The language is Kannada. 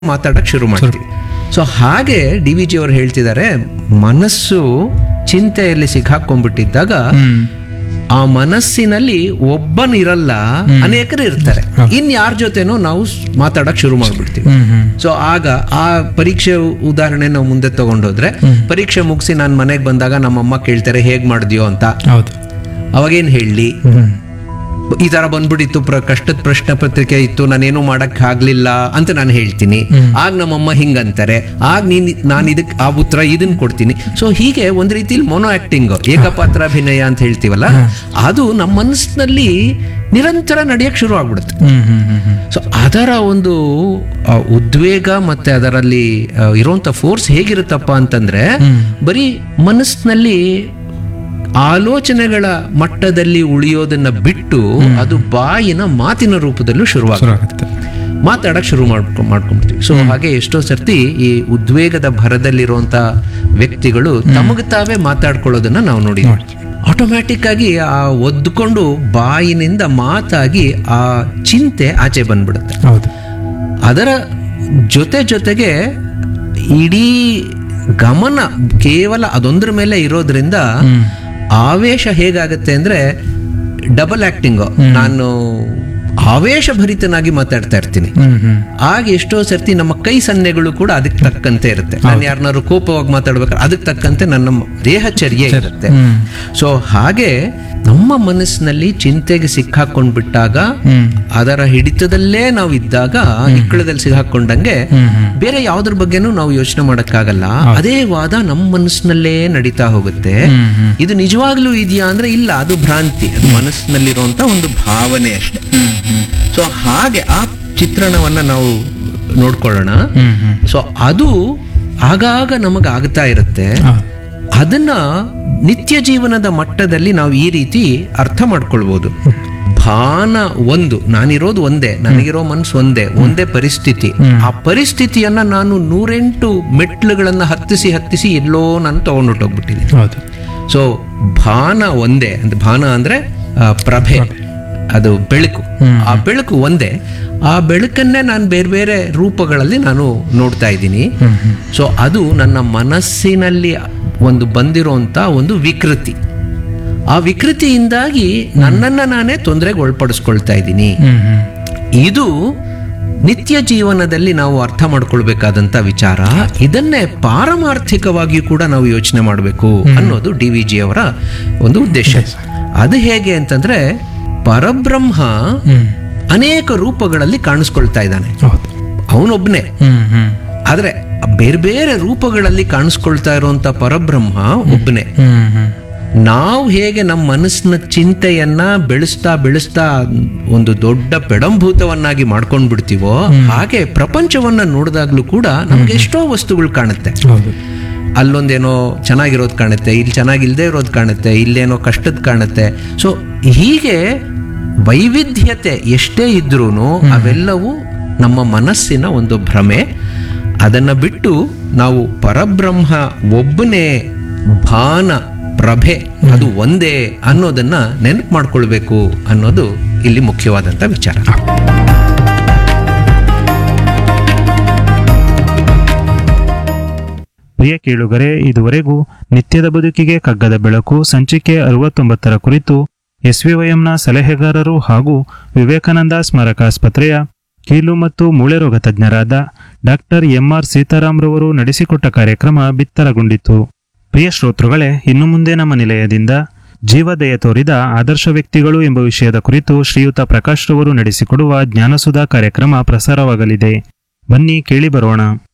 ಮಾತಾಡಕ್ ಶುರು ಮಾಡ್ತೀವಿ ಸೊ ಹಾಗೆ ಡಿ ವಿ ಜಿ ಅವರು ಹೇಳ್ತಿದ್ದಾರೆ ಮನಸ್ಸು ಚಿಂತೆಯಲ್ಲಿ ಸಿಕ್ಕಾಕೊಂಡ್ಬಿಟ್ಟಿದ್ದಾಗ ಹ್ಮ್ ಆ ಮನಸ್ಸಿನಲ್ಲಿ ಒಬ್ಬನಿರಲ್ಲ ಅನೇಕರು ಇರ್ತಾರೆ ಇನ್ ಯಾರ ಜೊತೆನೋ ನಾವು ಸ್- ಮಾತಾಡಕ್ ಶುರು ಮಾಡ್ಬಿಡ್ತೀವಿ ಹ್ಮ್ ಹ್ಮ್ ಸೊ ಆಗ ಆ ಪರೀಕ್ಷೆ ಉದಾಹರಣೆ ನಾವು ಮುಂದೆ ತಗೊಂಡೋದ್ರೆ ಪರೀಕ್ಷೆ ಮುಗಿಸಿ ನಾನು ಮನೆಗೆ ಬಂದಾಗ ನಮ್ಮಮ್ಮ ಕೇಳ್ತಾರೆ ಹೇಗ್ ಮಾಡಿದ್ಯೋ ಅಂತ ಹೌದು ಅವಾಗೇನ್ ಹೇಳಿ ಹ್ಮ್ ಈ ತರ ಬಂದ್ಬಿಟ್ಟಿತ್ತು ಪ್ರ ಕಷ್ಟದ ಪ್ರಶ್ನೆ ಪತ್ರಿಕೆ ಇತ್ತು ನಾನೇನು ಮಾಡಕ್ ಆಗ್ಲಿಲ್ಲ ಅಂತ ನಾನು ಹೇಳ್ತೀನಿ ಆಗ ನಮ್ಮಮ್ಮ ಹಿಂಗಂತಾರೆ ಆಗ ನೀನ್ ನಾನು ಇದಕ್ ಆ ಉತ್ತರ ಇದನ್ನ ಕೊಡ್ತೀನಿ ಸೊ ಹೀಗೆ ಒಂದ್ ರೀತಿಲಿ ಮೊನೋ ಆಕ್ಟಿಂಗ್ ಏಕಪಾತ್ರಾಭಿನಯ ಅಂತ ಹೇಳ್ತೀವಲ್ಲ ಅದು ನಮ್ಮ ಮನಸ್ಸಿನಲ್ಲಿ ನಿರಂತರ ನಡೆಯಕ್ ಶುರು ಆಗ್ಬಿಡುತ್ತೆ ಹ್ಮ್ ಹ್ಮ್ ಹ್ಮ್ ಹ್ಮ್ ಸೊ ಅದರ ಒಂದು ಆ, ಉದ್ವೇಗ ಮತ್ತೆ ಅದರಲ್ಲಿ ಆ, ಇರುವಂತ ಫೋರ್ಸ್ ಹೇಗಿರುತ್ತಪ್ಪ ಅಂತಂದ್ರೆ ಬರೀ ಮನಸ್ಸಿನಲ್ಲಿ ಆಲೋಚನೆಗಳ ಮಟ್ಟದಲ್ಲಿ ಉಳಿಯೋದನ್ನ ಬಿಟ್ಟು ಅದು ಬಾಯಿನ ಮಾತಿನ ರೂಪದಲ್ಲೂ ಶುರುವಾಗುತ್ತೆ ಶುರು ಆಗುತ್ತೆ ಮಾತಾಡಕ್ ಶುರು ಮಾಡ್ಕೊ ಮಾಡ್ಕೊಂಡ್ಬಿಡ್ತೀವಿ ಸೊ ಹಾಗೆ ಎಷ್ಟೋ ಸರ್ತಿ ಈ ಉದ್ವೇಗದ ಭರದಲ್ಲಿರುವಂತ ವ್ಯಕ್ತಿಗಳು ತಮಗ ತಾವೇ ಮಾತಾಡ್ಕೊಳ್ಳೋದನ್ನ ನಾವು ನೋಡಿ ಆಟೋಮ್ಯಾಟಿಕ್ ಆಗಿ ಆ ಒದ್ಕೊಂಡು ಬಾಯಿನಿಂದ ಮಾತಾಗಿ ಆ ಚಿಂತೆ ಆಚೆ ಬಂದ್ಬಿಡುತ್ತೆ ಹೌದು ಅದರ ಜೊತೆ ಜೊತೆಗೆ ಇಡೀ ಗಮನ ಕೇವಲ ಅದೊಂದ್ರ ಮೇಲೆ ಇರೋದ್ರಿಂದ ಆವೇಶ ಹೇಗಾಗತ್ತೆ ಅಂದ್ರೆ ಡಬಲ್ ಆಕ್ಟಿಂಗ್ ನಾನು ಆವೇಶಭರಿತನಾಗಿ ಮಾತಾಡ್ತಾ ಇರ್ತೀನಿ ಹ್ಮ್ ಹ್ಮ್ ಆಗ ಎಷ್ಟೋ ಸರ್ತಿ ನಮ್ಮ ಕೈ ಸನ್ನೆಗಳು ಕೂಡ ಅದಕ್ಕೆ ತಕ್ಕಂತೆ ಇರುತ್ತೆ ನಾನು ಯಾರನ್ನಾರು ಕೋಪವಾಗಿ ಮಾತಾಡ್ಬೇಕಾದ್ರೆ ಅದಕ್ಕೆ ತಕ್ಕಂತೆ ನನ್ನ ದಿನಚರ್ಯೆ ಇರುತ್ತೆ ಹ್ಮ್ ಸೊ ಹಾಗೆ ನಮ್ಮ ಮನಸ್ಸಿನಲ್ಲಿ ಚಿಂತೆಗೆ ಸಿಕ್ಕಾಕೊಂಡ್ ಬಿಟ್ಟಾಗ ಹ್ಮ್ ಅದರ ಹಿಡಿತದಲ್ಲೇ ನಾವು ಇದ್ದಾಗ ಇಕ್ಕಳದಲ್ಲಿ ಸಿಕ್ಕಾಕೊಂಡಂಗೆ ಹ್ಮ್ ಹ್ಮ್ ಬೇರೆ ಯಾವ್ದ್ರ ಬಗ್ಗೆನೂ ನಾವು ಯೋಚನೆ ಮಾಡಕ್ಕಾಗಲ್ಲ ಅದೇ ವಾದ ನಮ್ಮ ಮನಸ್ಸಿನಲ್ಲೇ ನಡೀತಾ ಹೋಗುತ್ತೆ ಹ್ಮ್ ಹ್ಮ್ ಇದು ನಿಜವಾಗ್ಲೂ ಇದೆಯಾ ಅಂದ್ರೆ ಇಲ್ಲ ಅದು ಭ್ರಾಂತಿ ಅದು ಮನಸ್ಸಿನಲ್ಲಿರುವಂತ ಒಂದು ಭಾವನೆ ಅಷ್ಟೇ ಸೊ ಹಾಗೆ ಆ ಚಿತ್ರಣವನ್ನ ನಾವು ನೋಡ್ಕೊಳ್ಳೋಣ ಹ್ಮ್ ಹ್ಮ್ ಸೊ ಅದು ಆಗಾಗ ನಮಗೆ ಆಗ್ತಾ ಇರುತ್ತೆ ಹೌದು ಅದನ್ನ ನಿತ್ಯ ಜೀವನದ ಮಟ್ಟದಲ್ಲಿ ನಾವು ಈ ರೀತಿ ಅರ್ಥ ಮಾಡ್ಕೊಳ್ಬೋದು ಭಾನ ಒಂದು ನಾನಿರೋದು ಒಂದೇ ನನಗಿರೋ ಮನ್ಸು ಒಂದೇ ಒಂದೇ ಪರಿಸ್ಥಿತಿ ಆ ಪರಿಸ್ಥಿತಿಯನ್ನ ನಾನು ನೂರೆಂಟು ಮೆಟ್ಲುಗಳನ್ನ ಹತ್ತಿಸಿ ಹತ್ತಿಸಿ ಎಲ್ಲೋ ನಾನು ತಗೊಂಡೊಟ್ಟೋಗ್ಬಿಟ್ಟಿದ್ದೀನಿ ಹೌದು ಸೊ ಭಾನ ಒಂದೇ ಅಂತ ಭಾನ ಅಂದ್ರೆ ಆ, ಪ್ರಭೆ ಅದು ಬೆಳಕು ಆ ಬೆಳಕು ಒಂದೇ ಆ ಬೆಳಕನ್ನೇ ನಾನು ಬೇರೆ ಬೇರೆ ರೂಪಗಳಲ್ಲಿ ನಾನು ನೋಡ್ತಾ ಇದ್ದೀನಿ ಹ್ಮ್ ಹ್ಮ್ ಸೊ ಅದು ನನ್ನ ಮನಸ್ಸಿನಲ್ಲಿ ಒಂದು ಬಂದಿರುವಂತ ಒಂದು ವಿಕೃತಿ ಆ ವಿಕೃತಿಯಿಂದಾಗಿ ನನ್ನನ್ನ ನಾನೇ ತೊಂದರೆಗೆ ಒಳಪಡಿಸ್ಕೊಳ್ತಾ ಇದ್ದೀನಿ ಹ್ಮ್ ಹ್ಮ್ ಇದು ನಿತ್ಯ ಜೀವನದಲ್ಲಿ ನಾವು ಅರ್ಥ ಮಾಡ್ಕೊಳ್ಬೇಕಾದಂತ ವಿಚಾರ ಇದನ್ನೇ ಪಾರಮಾರ್ಥಿಕವಾಗಿಯೂ ಕೂಡ ನಾವು ಯೋಚನೆ ಮಾಡಬೇಕು ಅನ್ನೋದು ಡಿ ವಿ ಜಿ ಅವರ ಒಂದು ಉದ್ದೇಶ ಅದು ಹೇಗೆ ಅಂತಂದ್ರೆ ಪರಬ್ರಹ್ಮ ಹ್ಮ್ ಅನೇಕ ರೂಪಗಳಲ್ಲಿ ಕಾಣಿಸ್ಕೊಳ್ತಾ ಇದ್ದಾನೆ ಹೌದು ಅವನೊಬ್ನೇ ಹ್ಮ್ ಹ್ಮ್ ಆದ್ರೆ ಬೇರೆ ಬೇರೆ ರೂಪಗಳಲ್ಲಿ ಕಾಣಿಸ್ಕೊಳ್ತಾ ಇರುವಂತ ಪರಬ್ರಹ್ಮ ಒಬ್ಬನೇ ಹ್ಮ್ ಹ್ಮ್ ನಾವು ಹೇಗೆ ನಮ್ಮ ಮನಸ್ಸಿನ ಚಿಂತೆಯನ್ನ ಬೆಳೆಸ್ತಾ ಬೆಳೆಸ್ತಾ ಒಂದು ದೊಡ್ಡ ಪೆಡಂಭೂತವನ್ನಾಗಿ ಮಾಡ್ಕೊಂಡ್ ಬಿಡ್ತೀವೋ ಹಾಗೆ ಪ್ರಪಂಚವನ್ನ ನೋಡಿದಾಗ್ಲೂ ಕೂಡ ನಮ್ಗೆ ಎಷ್ಟೋ ವಸ್ತುಗಳು ಕಾಣುತ್ತೆ ಹೌದು ಅಲ್ಲೊಂದೇನೋ ಚೆನ್ನಾಗಿರೋದು ಕಾಣುತ್ತೆ ಇಲ್ಲಿ ಚೆನ್ನಾಗಿಲ್ದೇ ಇರೋದು ಕಾಣುತ್ತೆ ಇಲ್ಲೇನೋ ಕಷ್ಟದ ಕಾಣುತ್ತೆ ಸೊ ಹೀಗೆ ವೈವಿಧ್ಯತೆ ಎಷ್ಟೇ ಇದ್ರೂ ಅವೆಲ್ಲವೂ ನಮ್ಮ ಮನಸ್ಸಿನ ಒಂದು ಭ್ರಮೆ ಅದನ್ನ ಬಿಟ್ಟು ನಾವು ಪರಬ್ರಹ್ಮ ಒಬ್ಬನೇ ಭಾನ ಪ್ರಭೆ ಅದು ಒಂದೇ ಅನ್ನೋದನ್ನ ನೆನಪು ಮಾಡ್ಕೊಳ್ಬೇಕು ಅನ್ನೋದು ಇಲ್ಲಿ ಮುಖ್ಯವಾದಂತ ವಿಚಾರ ಪ್ರಿಯ ಕೇಳುಗರೆ ಇದುವರೆಗೂ ನಿತ್ಯದ ಬದುಕಿಗೆ ಕಗ್ಗದ ಬೆಳಕು ಸಂಚಿಕೆ ಅರವತ್ತೊಂಬತ್ತರ ಕುರಿತು ಎಸ್ವಿವೈಎಂನ ಸಲಹೆಗಾರರು ಹಾಗೂ ವಿವೇಕಾನಂದ ಸ್ಮಾರಕಾಸ್ಪತ್ರೆಯ ಕೀಲು ಮತ್ತು ಮೂಳೆ ರೋಗ ತಜ್ಞರಾದ ಡಾಕ್ಟರ್ ಎಂಆರ್ ಸೀತಾರಾಮ್ರವರು ನಡೆಸಿಕೊಟ್ಟ ಕಾರ್ಯಕ್ರಮ ಬಿತ್ತರಗೊಂಡಿತು ಪ್ರಿಯ ಶ್ರೋತೃಗಳೇ ಇನ್ನು ಮುಂದೆ ನಮ್ಮ ನಿಲಯದಿಂದ ಜೀವದಯ ತೋರಿದ ಆದರ್ಶ ವ್ಯಕ್ತಿಗಳು ಎಂಬ ವಿಷಯದ ಕುರಿತು ಶ್ರೀಯುತ ಪ್ರಕಾಶ್ ರವರು ನಡೆಸಿಕೊಡುವ ಜ್ಞಾನಸುಧಾ ಕಾರ್ಯಕ್ರಮ ಪ್ರಸಾರವಾಗಲಿದೆ ಬನ್ನಿ ಕೇಳಿ ಬರೋಣ